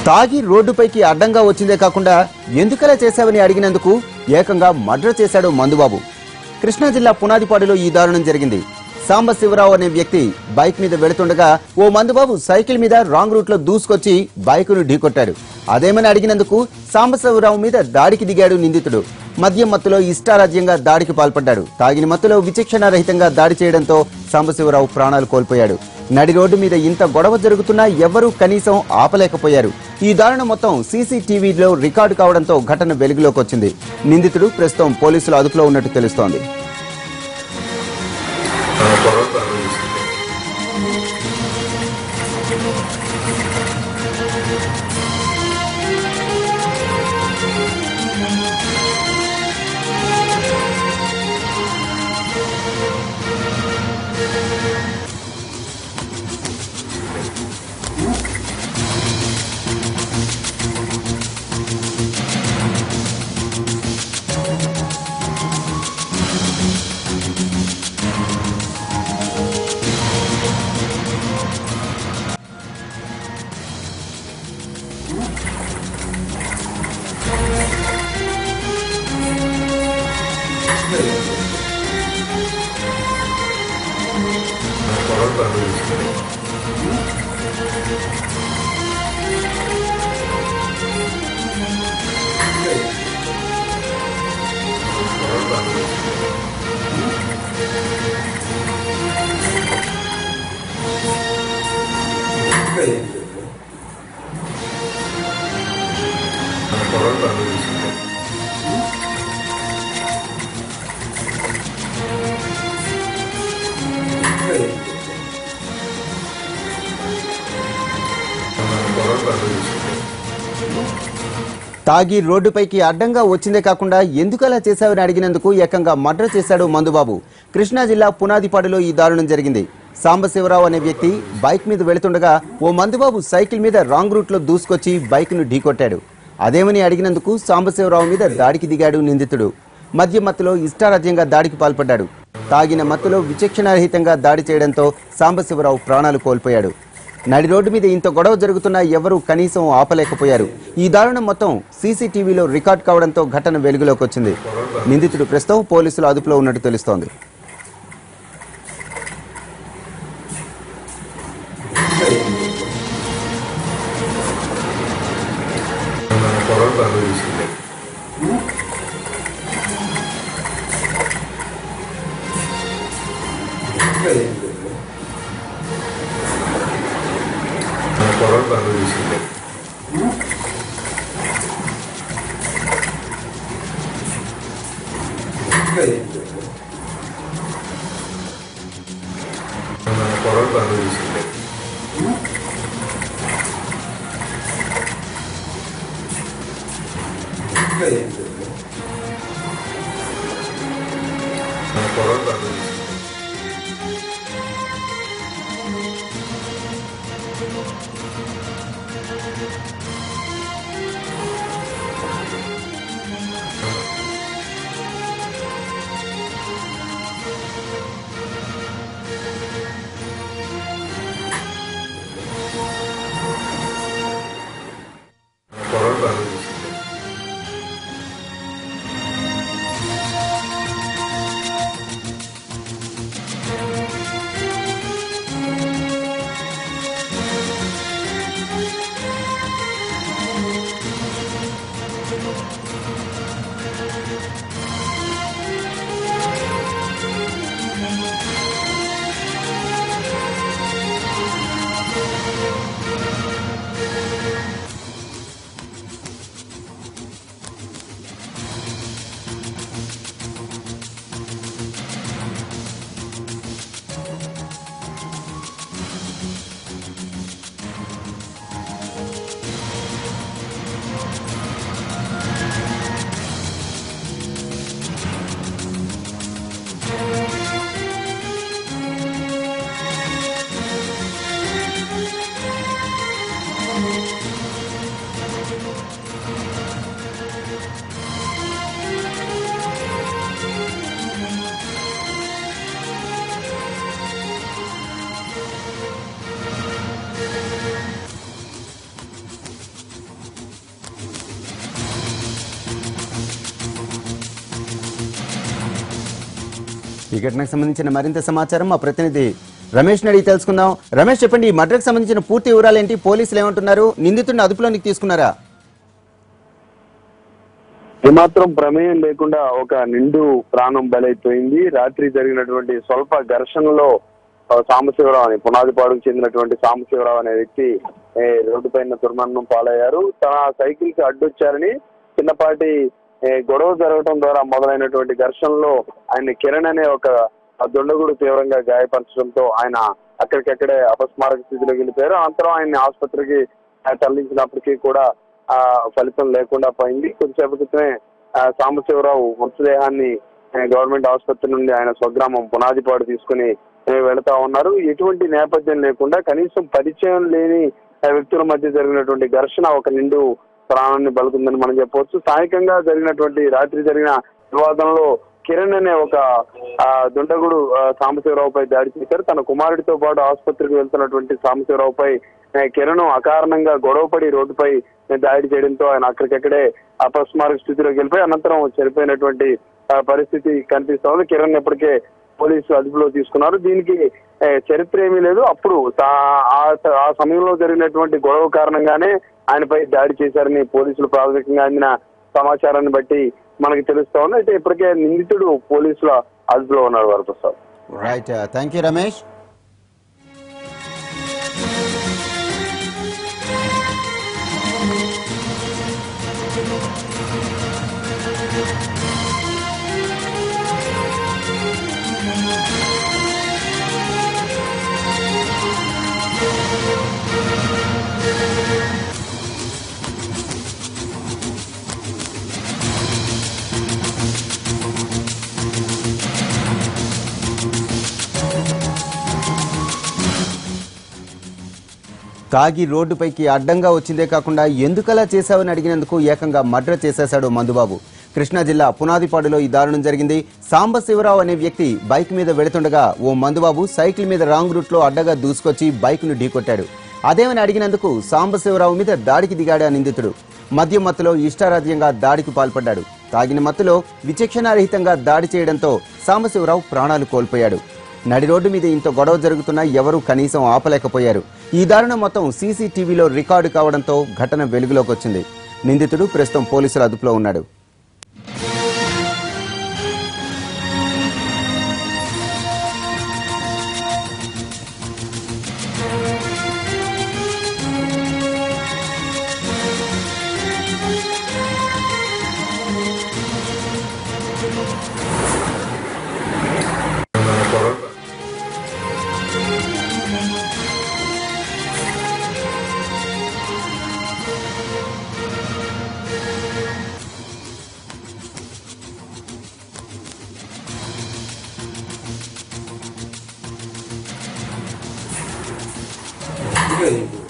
తాగి రోడ్డుపైకి అడ్డంగా వచ్చిందే కాకుండా ఎందుకలా చేశావని అడిగినందుకు ఏకంగా మర్డర్ చేశాడు మందుబాబు కృష్ణా జిల్లా పునాదిపాడులో ఈ దారుణం జరిగింది సాంబశివరావు అనే వ్యక్తి బైక్ మీద వెళుతుండగా ఓ మందుబాబు సైకిల్ మీద రాంగ్ రూట్ లో దూసుకొచ్చి బైకును ఢీకొట్టాడు అదేమని అడిగినందుకు సాంబశివరావు మీద దాడికి దిగాడు నిందితుడు మద్యం మత్తులో ఇష్టారాజ్యంగా దాడికి పాల్పడ్డాడు తాగిన మత్తులో విచక్షణ రహితంగా దాడి చేయడంతో సాంబశివరావు ప్రాణాలు కోల్పోయాడు నడి రోడ్డు మీద ఇంత గొడవ జరుగుతున్నా ఎవ్వరూ కనీసం ఆపలేకపోయారు ఈ దారుణం మొత్తం సీసీటీవీలో రికార్డు కావడంతో ఘటన వెలుగులోకి వచ్చింది నిందితుడు ప్రస్తుతం పోలీసుల అదుపులో ఉన్నట్టు తెలుస్తోంది తాగి రోడ్డుపైకి అడ్డంగా వచ్చిందే కాకుండా ఎందుకు అలా చేశావని అడిగినందుకు ఏకంగా మర్డర్ చేశాడు మందుబాబు కృష్ణా జిల్లా పునాదిపాడులో ఈ దారుణం జరిగింది సాంబశివరావు అనే వ్యక్తి బైక్ మీద వెళుతుండగా ఓ మందుబాబు సైకిల్ మీద రాంగ్ రూట్ లో దూసుకొచ్చి బైక్ ను ఢీకొట్టాడు అదేమని అడిగినందుకు సాంబశివరావు మీద దాడికి దిగాడు నిందితుడు మద్య మత్తులో ఇష్టారాజ్యంగా దాడికి పాల్పడ్డాడు తాగిన మత్తులో విచక్షణారహితంగా దాడి చేయడంతో సాంబశివరావు ప్రాణాలు కోల్పోయాడు నడి రోడ్డు మీద ఇంత గొడవ జరుగుతున్నా ఎవరూ కనీసం ఆపలేకపోయారు ఈ దారుణం మొత్తం సీసీటీవీలో రికార్డ్ కావడంతో ఘటన వెలుగులోకి వచ్చింది నిందితుడు ప్రస్తుతం పోలీసుల అదుపులో ఉన్నట్టు తెలుస్తోంది ఈ ఘటనకు సంబంధించిన మరింత సమాచారం మా ప్రతినిధి రమేష్ అడిగి తెలుసుకుందాం రమేష్ చెప్పండి ఈ మర్డర్కి సంబంధించిన పూర్తి వివరాలు ఏంటి పోలీసులు ఏమంటున్నారు నిందితుడిని అదుపులోనికి తీసుకున్నారా ఏమాత్రం ప్రమేయం లేకుండా ఒక నిండు ప్రాణం బలైపోయింది రాత్రి జరిగినటువంటి స్వల్ప ఘర్షణలో ఆ, సాంబశివరావు అని పునాదిపాడుకు చెందినటువంటి సాంబశివరావు అనే వ్యక్తి ఏ, రోడ్డు పైన దుర్మరణం పాలయ్యారు తన సైకిల్ కి అడ్డొచ్చారని చిన్నపాటి ఏ, గొడవ జరగడం ద్వారా మొదలైనటువంటి ఘర్షణలో ఆయన కిరణ్ అనే ఒక ఆ దుండగుడు తీవ్రంగా గాయపరచడంతో ఆయన అక్కడికక్కడే అపస్మారక స్థితిలోకి వెళ్ళిపోయారు అనంతరం ఆయన్ని ఆసుపత్రికి ఆ, తరలించినప్పటికీ కూడా ఆ ఫలితం లేకుండా పోయింది కొద్దిసేపు క్రితమే ఆ, సాంబశివరావు మృతదేహాన్ని ఆ, గవర్నమెంట్ ఆసుపత్రి నుండి ఆయన స్వగ్రామం పునాదిపాడు తీసుకుని ఆ, వెళతా ఉన్నారు ఎటువంటి నేపథ్యం లేకుండా కనీసం పరిచయం లేని ఆ, వ్యక్తుల మధ్య జరిగినటువంటి ఘర్షణ ఒక నిండు ప్రాణాన్ని బలుకుందని మనం చెప్పవచ్చు స్థానికంగా జరిగినటువంటి రాత్రి జరిగిన వివాదంలో కిరణ్ అనే ఒక ఆ, దుండగుడు ఆ, సాంబశివరావుపై దాడి చేశారు తన కుమారుడితో పాటు ఆసుపత్రికి వెళ్తున్నటువంటి సాంబశివరావుపై ఆ, కిరణ్ అకారణంగా గొడవపడి రోడ్డుపై దాడి చేయడంతో ఆయన అక్కడికక్కడే అపస్మారక స్థితిలోకి వెళ్ళిపోయి అనంతరం చనిపోయినటువంటి ఆ, పరిస్థితి కనిపిస్తోంది కిరణ్ ఇప్పటికే పోలీసు అదుపులో తీసుకున్నారు దీనికి ఏ, చరిత్ర ఏమీ లేదు అప్పుడు తా- ఆ- ఆ సమయంలో జరిగినటువంటి గొడవ కారణంగానే ఆయనపై దాడి చేశారని పోలీసులు ప్రాథమికంగా అందిన సమాచారాన్ని బట్టి మనకి తెలుస్తా ఉంది అయితే ఇప్పటికే నిందితుడు పోలీసుల అదుపులో ఉన్నాడు Varaprasad right thank you Ramesh తాగి రోడ్డుపైకి అడ్డంగా వచ్చిందే కాకుండా ఎందుకలా చేశావని అడిగినందుకు ఏకంగా మర్డర్ చేసేశాడు మందుబాబు కృష్ణా జిల్లా పునాదిపాడులో ఈ దారుణం జరిగింది సాంబశివరావు అనే వ్యక్తి బైక్ మీద వెళుతుండగా ఓ మందుబాబు సైకిల్ మీద రాంగ్ రూట్లో అడ్డగా దూసుకొచ్చి బైక్ను ఢీకొట్టాడు అదేమని అడిగినందుకు సాంబశివరావు మీద దాడికి దిగాడు ఆ నిందితుడు మద్యం మత్తులో ఇష్టారాజ్యంగా దాడికి పాల్పడ్డాడు తాగిన మత్తులో విచక్షణారహితంగా దాడి చేయడంతో సాంబశివరావు ప్రాణాలు కోల్పోయాడు నడి రోడ్డు మీద ఇంత గొడవ జరుగుతున్నా ఎవరూ కనీసం ఆపలేకపోయారు ఈ దారుణం మొత్తం సీసీటీవీలో రికార్డు కావడంతో ఘటన వెలుగులోకి వచ్చింది నిందితుడు ప్రస్తుతం పోలీసుల అదుపులో ఉన్నాడు 이거 이거